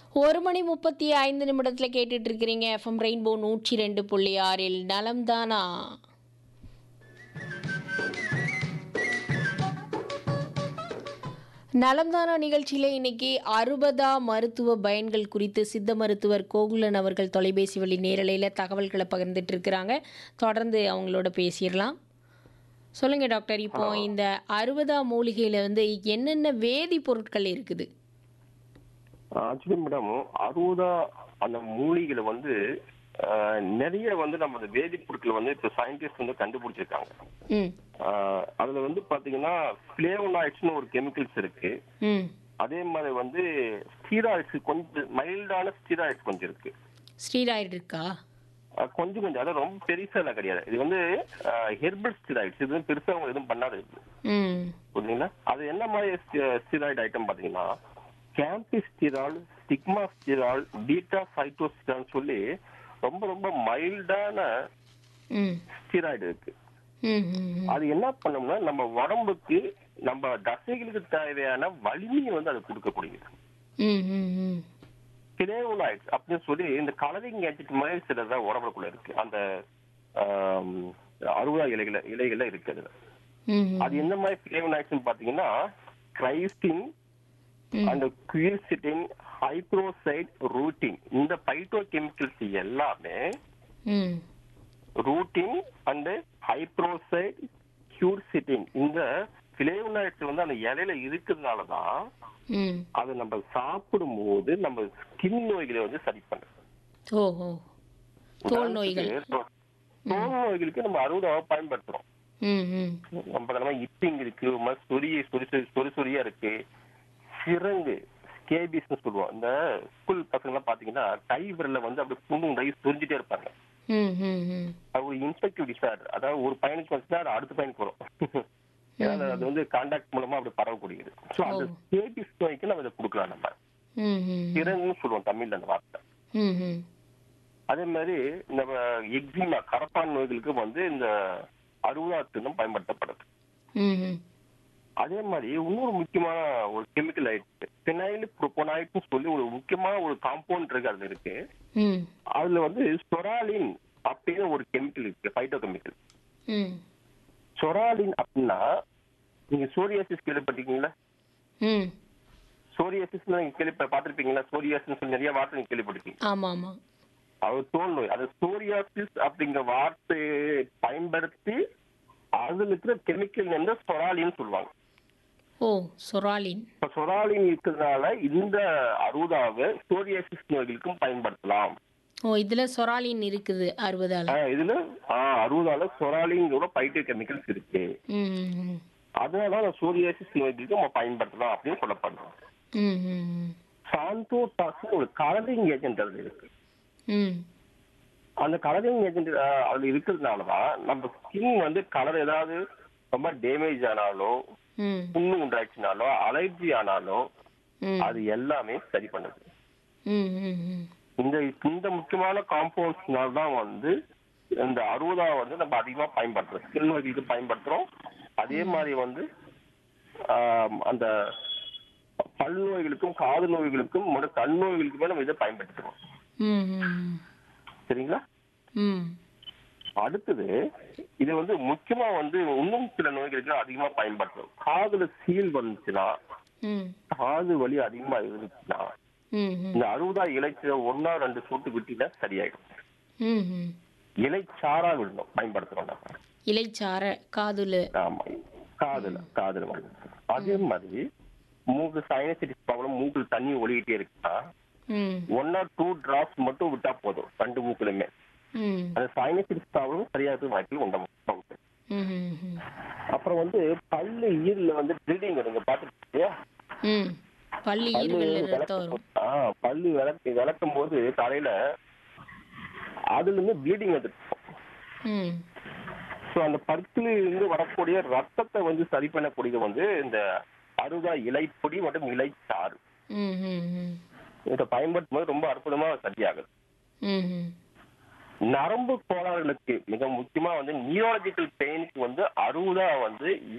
ஒரு மணி முப்பத்தி ஐந்து நிமிடத்தில் கேட்டுட்டு இருக்கிறீங்க எஃப்எம் ரெயின்போ நூற்றி ரெண்டு புள்ளி ஆறில் நலம்தானா நலம்தானா நிகழ்ச்சியில் இன்னைக்கு அறுபதா மருத்துவ பயன்கள் குறித்து சித்த மருத்துவர் கோகுலன் அவர்கள் தொலைபேசி வழி நேரலையில் தகவல்களை பகிர்ந்துட்டு இருக்கிறாங்க தொடர்ந்து அவங்களோட பேசிடலாம் சொல்லுங்க டாக்டர் இப்போ இந்த அறுபதா மூலிகையில் வந்து என்னென்ன வேதிப்பொருட்கள் இருக்குது ஆக்சுவலி மேடம் அறுபதா அந்த மூலிகையில வந்து ஆஹ், நிறைய வந்து நம்ம அந்த வேதிப்பொருட்கள் வந்து இப்ப சயின்டிஸ்ட் வந்து கண்டுபிடிச்சிருக்காங்க ம் ஆஹ், அதுல வந்து பாத்தீங்கன்னா பிளேவனாய்ட்ஸ்னு ஒரு கெமிக்கல்ஸ் இருக்கு ம் அதே மாதிரி வந்து ஸ்டீராய்ட்ஸ் கொஞ்சம் மைல்டான ஸ்டீராய்ட்ஸ் கொஞ்சம் இருக்கு ஸ்டீராய்டு இருக்கா ஆஹ், கொஞ்சம் கொஞ்சம் அதாவது ரொம்ப பெருசா எல்லாம் கிடையாது இது வந்து ஹெர்பல் ஸ்டீராய்ட்ஸ் இது வந்து பெருசா அவங்க எதுவும் பண்ணாது ம் புரியுதுங்களா அது என்ன மாதிரி ஸ்டீராய்டு ஐட்டம் பாத்தீங்கன்னா கேம்பிஸ்டிரால் ஸ்டிக்மாஸ்டிரால் பீட்டா சைட்டோஸ்டிரால் சொல்லி ரொம்ப ரொம்ப மைல்டான ம் ஸ்டீராய்டு இருக்கு ம் ம் அது என்ன பண்ணோம்னா நம்ம உடம்புக்கு நம்ம தசைகளுக்கு தேவையான வலிமையை வந்து அது கொடுக்கக்கூடியது ம் ம் ம் பிளேவோலாய்ட்ஸ் அப்படின்னு சொல்லி இந்த கலரிங் ஏஜென்ட் மாதிரி சிலதான் உடம்புக்குள்ள இருக்கு அந்த ஆம், அறுபதா இலைகள இலைகள்ல இருக்கு அதுல ம் அது என்ன மாதிரி பிளேவோலாய்ட்ஸ் பாத்தீங்கன்னா கிரைஸ்டின் அந்த குயில்சிட்டின் ஹைப்ரோசைட் ரூட்டின் இந்த பைட்டோ கெமிக்கல்ஸ் எல்லாமே ம் ரூட்டின் அண்ட் ஹைப்ரோசைட் கியூர்சிட்டின் இந்த பிளேவனாய்ட்ஸ் வந்து அந்த இலையில இருக்கிறதுனால தான் ம் அதை நம்ம சாப்பிடும் போது நம்ம ஸ்கின் நோய்களை வந்து சரி பண்ணும் ஓ ஓ தோல் நோய்கள் தோல் நோய்களுக்கு நம்ம அறுபதாவ பயன்படுத்துறோம் ம் ம் நம்ம நம்ம இட்டிங் இருக்கு ஒரு மாதிரி சொரிய சொறி சொறி- சொறி சொரியா இருக்கு சிறங்கு ஸ்கேபிஸ்னு சொல்லுவோம் இந்த ஸ்கூல் பசங்க எல்லாம் பாத்தீங்கன்னா கை விரல வந்து அப்படியே புண்ணு உண்டாகி சொரிஞ்சிட்டே இருப்பாங்க ம் ம் ம் அது ஒரு இன்ஸ்பெக்டிவ் டிசார்டர் அதாவது ஒரு பையனுக்கு வந்துச்சுன்னா அது அடுத்த பையனுக்கு வரும் ஏன்னா அது வந்து கான்டாக்ட் மூலமா அப்படி பரவக்கூடியது ஸோ அந்த ஸ்கேபிஸ் நோய்க்கு நம்ம இதை கொடுக்கலாம் நம்ம ம் ம் சிறங்குன்னு சொல்லுவோம் தமிழ்ல அந்த வார்த்தை ம் ம் அதே மாதிரி நம்ம எக்ஸிமா கரப்பான் நோய்களுக்கு வந்து இந்த அறுபதாத்தினம் பயன்படுத்தப்படுது ம் ம் அதே மாதிரி இன்னொரு முக்கியமான ஒரு கெமிக்கல் ஆயிடுச்சு பினைல் புரோபோனாய்ட்னு சொல்லி ஒரு முக்கியமான ஒரு காம்பவுண்ட் இருக்கு அதுல இருக்கு ம் அதுல வந்து சொராலின் அப்படின்னு ஒரு கெமிக்கல் இருக்கு பைட்டோ கெமிக்கல் ம் சொராலின் அப்படின்னா நீங்க சோரியாசிஸ் கேள்விப்பட்டிருக்கீங்களா ம் சோரியாசிஸ் நீங்க கேள்வி பார்த்திருப்பீங்களா சோரியாசிஸ் சொல்லி நிறைய வார்த்தை நீங்க கேள்விப்பட்டிருக்கீங்க ஆமாம் ஆமாம் அது தோல் நோய் அது சோரியாசிஸ் அப்படிங்கிற வார்த்தையை பயன்படுத்தி அதுல இருக்கிற கெமிக்கல் வந்து சொராலின்னு சொல்லுவாங்க ஓ சொராலின் இப்ப சொராலின் இருக்கிறதுனால இந்த அறுபதாவை சோரியாசிஸ் நோய்களுக்கும் பயன்படுத்தலாம் ஓ இதில் சொராலின் இருக்குது அறுபதால் ஆஹ் இதுல ஆஹ் அறுபதால சொராலிங்கோட பைட்டோ கெமிக்கல்ஸ் இருக்கு ம் ம் அதனால அந்த சோரியாசிஸ் நோய்களுக்கு நம்ம பயன்படுத்தலாம் அப்படின்னு சொல்லப்படுறோம் ம் ம் ம் சாந்தோடாக்சின் ஒரு கலரிங் ஏஜென்ட் அதுல இருக்கு ம் அந்த கலரிங் ஏஜென்ட் அதுல இருக்கிறதுனால தான் நம்ம ஸ்கின் வந்து கலர் ஏதாவது ரொம்ப டேமேஜ் ஆனாலோ ம் புண்ணு உண்டாச்சுனாலோ அலர்ஜி ஆனாலோ ம் அது எல்லாமே சரி பண்ணுது ம் ம் ம் இந்த இந்த முக்கியமான காம்பவுண்ட்ஸ்னால தான் வந்து இந்த அறுபதா வந்து நம்ம அதிகமா பயன்படுத்துறோம் ஸ்கின் நோய்களுக்கு பயன்படுத்துறோம் அதே மாதிரி வந்து ஆம், அந்த பல் நோய்களுக்கும் காது நோய்களுக்கும் மற்றும் கண் நோய்களுக்குமே நம்ம இதை பயன்படுத்துறோம் ம் ம் சரிங்களா ம் அடுத்தது இது வந்து முக்கியமா வந்து இன்னும் சில நோய்களுக்கு அதிகமா பயன்படுத்தும் காதுல சீல் வந்துச்சுன்னா ம் காது வலி அதிகமா இருந்துச்சுன்னா ம் ம் இந்த அறுபதா இலைச்ச ஒன்னா ரெண்டு சொட்டு விட்டினா சரியாயிடும் ம் ம் இலைச்சாரா விடணும் பயன்படுத்துறோம் நம்ம இலைச்சார காதுல ஆமா காதுல காதுல வந்து அதே மாதிரி மூக்கு சைனசிட்டிஸ் ப்ராப்ளம் மூக்கில் தண்ணி ஒழிக்கிட்டே இருக்குன்னா ம் ஒன் ஆர் டூ டிராப்ஸ் மட்டும் விட்டா போதும் ரெண்டு மூக்குலுமே ம் அந்த சைனசிட்டிஸ் ப்ராப்ளம் சரியாக வாய்ப்பில் உண்டு ம் ம் ம் அப்புறம் வந்து பல்லு ஈரல வந்து ப்ளீடிங் வருங்க பாத்துருக்கீங்க ம் பள்ளி பல்லு ஈறுகளில் ரத்தம் வரும் விளக்கும் ஆ பல்லு விளக்கு விளக்கும் போது காலையில அதுல இருந்து ப்ளீடிங் வந்துருக்கும் ம் ஸோ அந்த பற்களில் இருந்து வரக்கூடிய ரத்தத்தை வந்து சரி பண்ணக்கூடியது வந்து இந்த அறுதா இலைப்பொடி மற்றும் இலைச்சாறு ம் ம் ம் இதை பயன்படுத்தும் போது ரொம்ப அற்புதமா சரியாகுது ம் ம் நரம்பு கோளாறுகளுக்கு மிக முக்கியமா வந்து நியூராலஜிக்கல் பெயினுக்கு வந்து அறுபதா வந்து